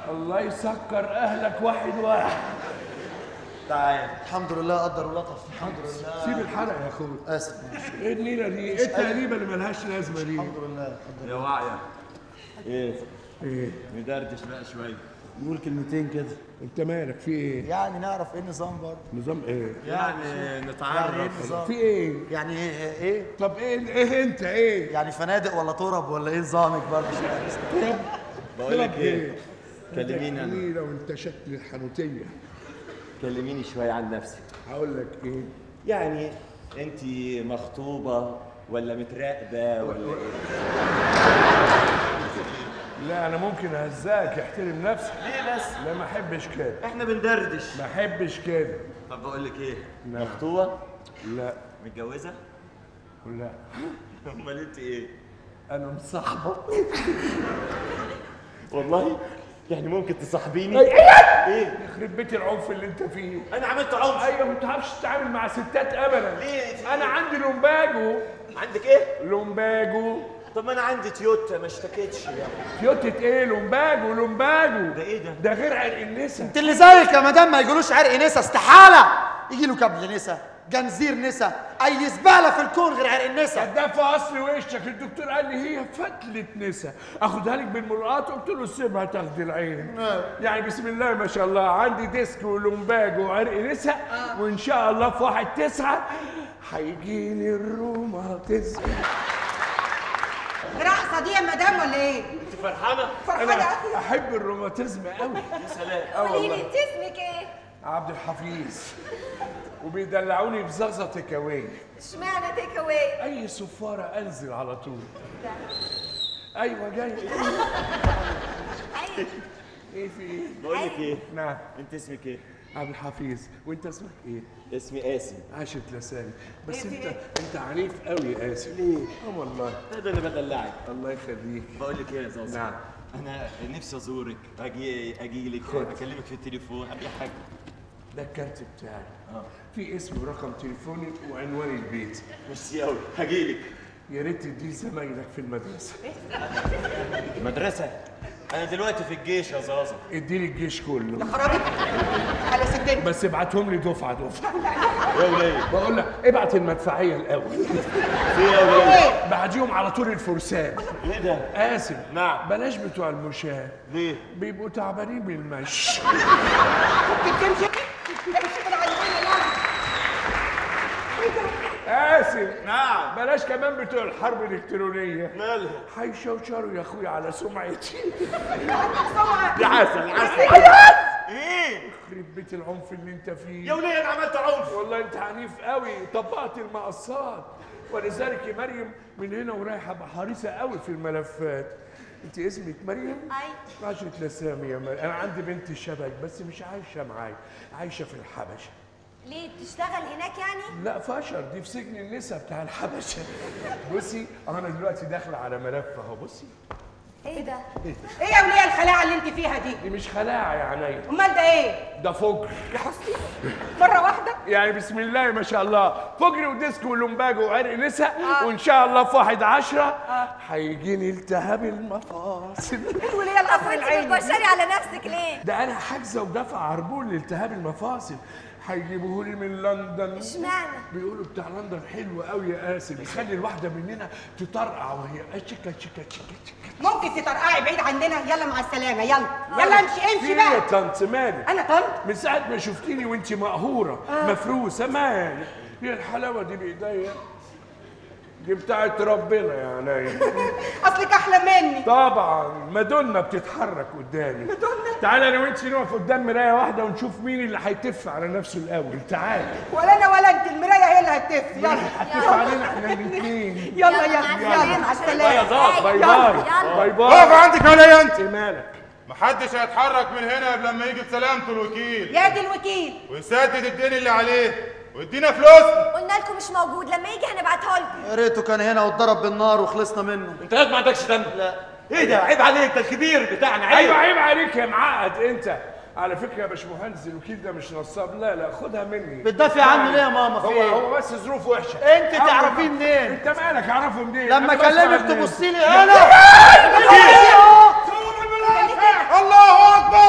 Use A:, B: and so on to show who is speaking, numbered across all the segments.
A: الله يسكر اهلك واحد واحد
B: تعال
C: الحمد لله قدر ولطف الحمد لله
A: سيب الحلقه يا اخويا
C: اسف
A: ايه النيله دي ايه التقريبه اللي ملهاش لازمه دي
C: الحمد لله قدر
B: يا واعية ايه
A: ايه
B: ندردش بقى شوية
C: نقول كلمتين كده
A: انت مالك في ايه
C: يعني نعرف ايه النظام برضه
A: نظام ايه
B: يعني
C: يعني ايه
B: نتعرف
C: النظام
A: في ايه
C: يعني ايه ايه
A: طب ايه ايه انت ايه
C: يعني فنادق ولا طرب ولا ايه نظامك برضه مش عارف.
B: بقول لك
A: طب
B: ايه كلميني انا
A: نيله وانت شكل الحنوتيه
B: كلميني شوية عن نفسك
A: هقول لك ايه
B: يعني انت مخطوبة ولا متراقبة ولا ايه؟
A: لا انا ممكن اهزاك احترم نفسك
B: ليه بس؟
A: لا ما احبش كده
B: احنا بندردش
A: ما احبش كده
B: طب بقول لك ايه؟
A: نعم.
B: مخطوبة؟
A: لا
B: متجوزة؟
A: لا
B: امال انت ايه؟
A: انا مصاحبه
B: والله يعني ممكن تصاحبيني؟
A: ايه يخرب بيت العنف اللي انت فيه
B: انا عملت عنف
A: ايوه ما بتعرفش تتعامل مع ستات ابدا
B: ليه؟
A: انا عندي لومباجو
B: عندك ايه؟
A: لومباجو
B: طب ما انا عندي تويوتا ما اشتكيتش يعني
A: تيوتة ايه لومباجو لومباجو
B: ده ايه ده؟
A: ده غير عرق النسا
C: انت اللي زيك يا مدام ما يقولوش عرق نسا استحاله يجي له كبل نسا جنزير نسا اي زباله في الكون غير عرق النسا
A: ده في اصل وشك الدكتور قال لي هي فتله نسا اخدها لك بالمرآة قلت له سيبها تاخد العين يعني بسم الله ما شاء الله عندي ديسك ولومباج وعرق نسا وان شاء الله في واحد تسعة هيجيني الروماتيزم
D: رقصه دي يا مدام ولا ايه؟
B: انت فرحانة؟
D: فرحانه
A: انا
D: قوي
A: احب الروماتيزم قوي
B: يا سلام
A: اه
E: قولي لي
A: والله
E: انت اسمك ايه؟
A: عبد الحفيظ وبيدلعوني بزغزه تكاوي
E: اشمعنى تيك اواي؟
A: اي صفاره انزل على طول ايوه جاي
E: ايوه
A: ايه في ايه
B: بقول لك ايه؟
A: نعم
B: انت اسمك ايه؟
A: عبد الحفيظ وانت اسمك ايه
B: اسمي قاسم
A: عاشت لساني بس انت انت عنيف قوي يا قاسم ليه اه والله
B: ده ده اللي بدلعك
A: الله يخليك
B: بقول لك ايه يا زوزو
A: نعم.
B: انا نفسي ازورك اجي اجي لك
A: خد.
B: اكلمك في التليفون اي حاجه
A: ده الكارت بتاعي في اسم ورقم تليفوني وعنوان البيت
B: ميرسي قوي هجي لك
A: يا ريت تديه زمايلك في المدرسه
B: مدرسه انا دلوقتي في الجيش يا زازا
A: اديني الجيش كله
D: خرابي على ستين
A: بس ابعتهم لي دفعه دفعه
B: يا وليه
A: بقول لك ابعت المدفعيه الاول
B: في يا وليه
D: ايه؟
A: بعديهم على طول الفرسان
B: ايه ده
A: قاسم
B: نعم.
A: بلاش بتوع المشاة
B: ليه
A: بيبقوا تعبانين من المشي
D: ممكن تمشي امشي من عندنا يلا
A: قاسم
B: نعم
A: بلاش كمان بتوع الحرب الالكترونيه
B: مالها
A: هيشوشروا يا اخويا على سمعتي
D: سمعة
B: يا عسل عسل ايه
A: يخرب بيت العنف اللي انت
B: يا
A: فيه
B: وليه انا عملت عنف
A: والله انت عنيف قوي طبقت المقصات ولذلك يا مريم من هنا ورايحه ابقى حريصه قوي في الملفات انت اسمك مريم
E: اي
A: عاشت لسامي يا مريم انا عندي بنت شبك بس مش عايشه معايا عايشه في الحبشه
E: ليه بتشتغل هناك يعني؟
A: لا فشر دي في سجن النساء بتاع الحبشه بصي انا دلوقتي داخله على ملف اهو بصي
E: ايه ده؟
D: ايه يا وليه الخلاعه اللي انت فيها دي؟
A: دي مش خلاعه يا عينيا
D: امال ده ايه؟
A: ده فجر
D: يا حسني مره واحده
A: يعني بسم الله ما شاء الله فجر وديسكو ولومباجو وعرق نساء وان شاء الله في واحد عشرة هيجيني التهاب المفاصل
D: ايه الوليه القصر
E: انت
D: العيني دي؟
E: بتبشري على نفسك ليه؟
A: ده انا حاجزه ودافع عربون لالتهاب المفاصل هيجيبوه لي من لندن
E: اشمعنى؟
A: بيقولوا بتاع لندن حلو قوي يا قاسم يخلي الواحده مننا تطرقع وهي شكا شكا شكا شكا
D: ممكن تطرقعي بعيد عننا يلا مع السلامه يلا يلا امشي
A: في
D: امشي
A: ايه يا
D: بقى
A: طنط مالك
D: انا طنط
A: من ساعة ما شفتيني وانت مقهورة مفروسة مالك هي الحلاوة دي بإيديا دي بتاعت ربنا يا عينيا
D: اصلك احلى مني
A: طبعا مادونا بتتحرك قدامي مادونا تعالى انا وانت نقف قدام مرايه واحده ونشوف مين اللي هيتف على نفسه الاول تعالى
D: ولا انا ولا انت المرايه هي اللي هتف يلا
A: هتف علينا احنا الاثنين
D: يلا
E: يلا،
D: يلا
E: مع
D: يلا مع
E: السلامة.
D: السلامه
A: باي
E: يلا،
A: باي
E: يلا.
A: باي
F: اقف
A: باي
F: عندك يا وليه انت
A: إيه مالك
F: محدش هيتحرك من هنا قبل لما يجي بسلامته الوكيل
D: يا دي الوكيل
F: ويسدد الدين اللي عليه ويدينا فلوسنا
E: قلنا لكم مش موجود لما يجي هنبعته لكم
C: يا ريته كان هنا واتضرب بالنار وخلصنا منه
B: انت ما عندكش دم لا ايه ده عيب عليك ده الكبير بتاعنا عيب
A: ايوه عيب عليك يا معقد انت على فكره يا باشمهندس الوكيل ده مش نصاب لا لا خدها مني
C: بتدافع عنه ليه يا ماما في
A: هو
C: ايه؟
A: هو بس ظروفه وحشه
C: انت
A: أول
C: تعرفيه
A: ما-
C: منين؟
A: انت مالك اعرفه منين
C: لما
A: أنا بسمع
C: اكلمك
A: الناس.
C: تبصي لي انا
F: الله اكبر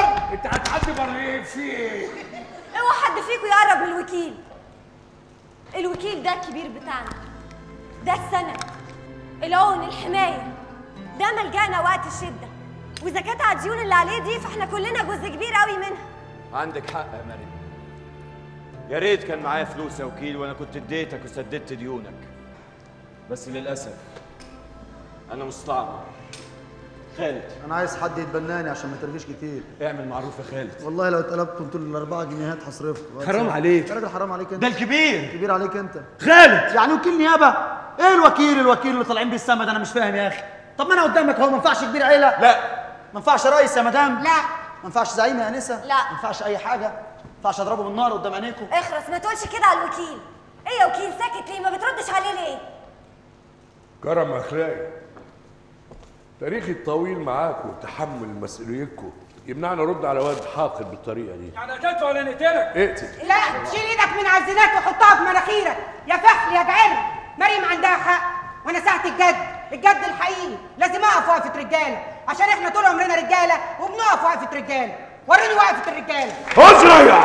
A: في ايه
E: اوعى حد فيكم يقرب من الوكيل الوكيل ده الكبير بتاعنا ده السند العون الحماية ده ملجأنا وقت الشدة وإذا كانت على الديون اللي عليه دي فاحنا كلنا جزء كبير قوي منها
B: عندك حق يا مريم يا ريت كان معايا فلوس يا وكيل وانا كنت اديتك وسددت ديونك بس للاسف انا مستعمر خالد
C: انا عايز حد يتبناني عشان ما ترغيش كتير
B: اعمل معروف يا خالد
C: والله لو اتقلبت قلت له الاربعه جنيهات هصرفهم
B: حرام عليك.
C: يا راجل حرام عليك انت
B: ده الكبير
C: كبير عليك انت
B: خالد
C: يعني وكيل نيابه ايه الوكيل الوكيل اللي طالعين بيه السما ده انا مش فاهم يا اخي طب ما انا قدامك اهو ما ينفعش كبير عيله
B: لا
C: ما ينفعش رئيس يا مدام
E: لا
C: ما ينفعش زعيم يا انسه
E: لا.
C: ما ينفعش اي حاجه ما ينفعش اضربه بالنار قدام عينيكم
E: اخرس ما تقولش كده على الوكيل ايه يا وكيل ساكت ليه ما بتردش عليه ليه
A: كرم اخلاقي تاريخي الطويل معاكم وتحمل مسؤوليتكم يمنعنا نرد على واد حاقد بالطريقه دي
G: يعني هتدفع ولا نقتلك؟
A: اقتل
D: لا شيل ايدك من على الزنات وحطها في مناخيرك يا فحل يا جعل مريم عندها حق وانا ساعة الجد الجد الحقيقي لازم اقف وقفة رجالة عشان احنا طول عمرنا رجالة وبنقف وقفة رجالة وريني وقفة الرجالة
A: ازرع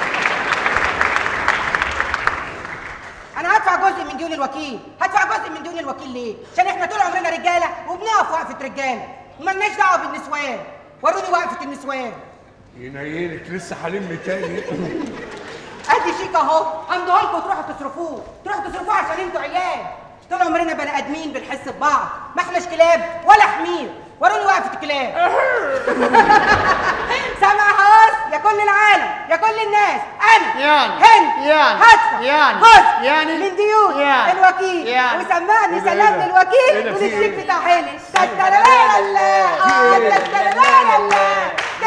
D: انا هدفع جزء من ديون الوكيل هدفع جزء من ديون الوكيل ليه عشان احنا طول عمرنا رجالة وبنقف وقفة رجالة وملناش دعوة بالنسوان وروني وقفة النسوان
A: ينيلك لسه هلم تاني
D: ادي شيك اهو همدوه لكم تروحوا تصرفوه تروحوا تصرفوه عشان انتوا عيال طول عمرنا بني ادمين بنحس ببعض ما احناش كلاب ولا حمير وروني وقفه الكلاب سامع هاس يا كل العالم يا كل الناس انا
C: يعني.
D: هند
C: يعني.
D: هدفع
C: يعني.
D: جزء
C: يعني.
D: من ديون
C: يعني.
D: الوكيل
C: يعني.
D: وسمعني
A: إيه ده،
D: سلام
A: إيه ده؟
D: للوكيل
A: إيه ده، في
D: وللشيك
A: إيه؟
D: بتاع هند تترلالا اه تترلالا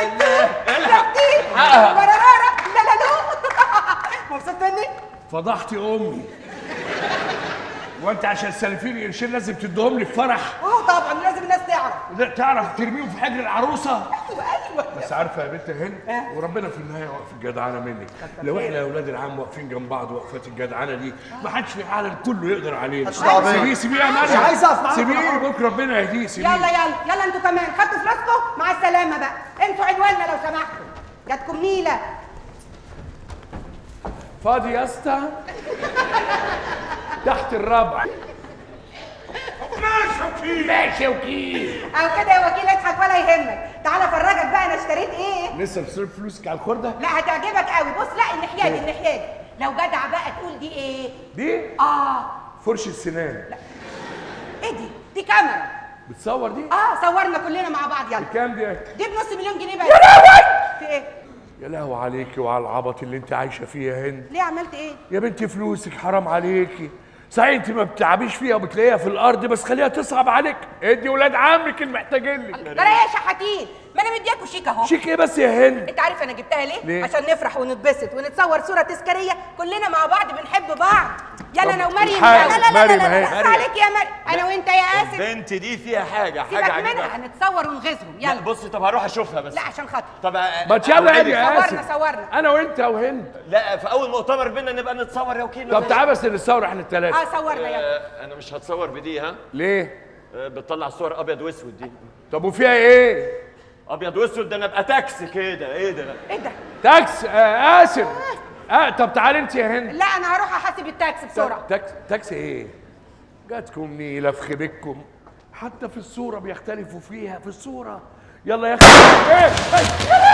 D: لا لا لا مبسوط مني؟
A: فضحت امي وانت عشان سالفين قرشين لازم تديهم لي في فرح
D: اه طبعا لازم الناس تعرف
A: لا تعرف ترميهم في حجر العروسه
D: ايوه ايوه
A: بس عارفه يا بنت هند وربنا في النهايه واقف الجدعانه منك لو احنا يا اولاد العم واقفين جنب بعض وقفات الجدعانه دي ما حدش في العالم كله يقدر علينا
C: محدش دعوة بيا.
A: سيبيه سيبيه يا
C: مش
A: مريم
C: عايز أقف معاكم
A: سيبيه
C: أنا.
A: بكره ربنا يهديه سيبيه
D: يلا يلا يلا انتوا كمان خدتوا فلوسكم مع السلامه بقى انتوا عنواننا لو سمحتوا جاتكم نيله
A: فاضي يا اسطى تحت الرابع ماشي وكيل ماشي وكيل
D: او كده يا وكيل اضحك ولا يهمك تعالى افرجك بقى انا اشتريت ايه
A: لسه بتصرف فلوسك على الخرده
D: لا هتعجبك قوي بص لا الناحيه دي الناحيه دي لو جدع بقى تقول دي ايه
A: دي
D: اه
A: فرشه سنان
D: ايه دي دي كاميرا
A: بتصور دي
D: اه صورنا كلنا مع بعض يلا
A: كام دي
D: دي بنص مليون جنيه بس
A: يا لهوي
D: في ايه
A: يا لهوي عليكي وعلى العبط اللي انت عايشه فيه يا هند
D: ليه عملت ايه
A: يا بنتي فلوسك حرام عليكي صحيح انت ما بتلعبيش فيها وبتلاقيها في الارض بس خليها تصعب عليك ادي ولاد عمك المحتاجين لك
D: ده انا يا شحاتين ما انا مدياكوا شيك اهو
A: شيك ايه بس يا هند
D: انت عارف انا جبتها ليه؟
A: ليه؟
D: عشان نفرح ونتبسط ونتصور صوره تذكاريه كلنا مع بعض بنحب بعض يلا انا ومريم
A: الحال.
D: يلا. لا لا لا
A: مريم
D: لا
A: اهي.
D: لا بس عليك يا مريم انا وانت يا اسف
B: البنت دي فيها حاجه حاجه
D: سيبك
B: عجيبه
D: منها هنتصور ونغيظهم
B: لا
D: يلا
B: بصي طب هروح اشوفها بس
D: لا عشان خاطر
B: طب أ-
A: ما يلا
B: أوعدك.
A: يا
D: صورنا
A: اسف
D: صورنا
A: انا وانت وهند
B: لا في اول مؤتمر بينا نبقى نتصور يا وكيل
A: طب تعال بس نتصور احنا الثلاثه
D: اه صورنا يلا
B: آه، انا مش هتصور بدي ها
A: ليه
B: آه، بتطلع صور ابيض واسود دي
A: طب وفيها ايه
B: ابيض واسود ده انا ابقى تاكس كده ايه ده
D: ايه ده؟
A: تاكس آه اسف آه طب تعالي انت يا هند
D: لا انا هروح احاسب التاكسي بسرعه
A: تاكس تاكسي ايه جاتكم نيله في خيبتكم حتى في الصوره بيختلفوا فيها في الصوره يلا يا اخي ايه إيه؟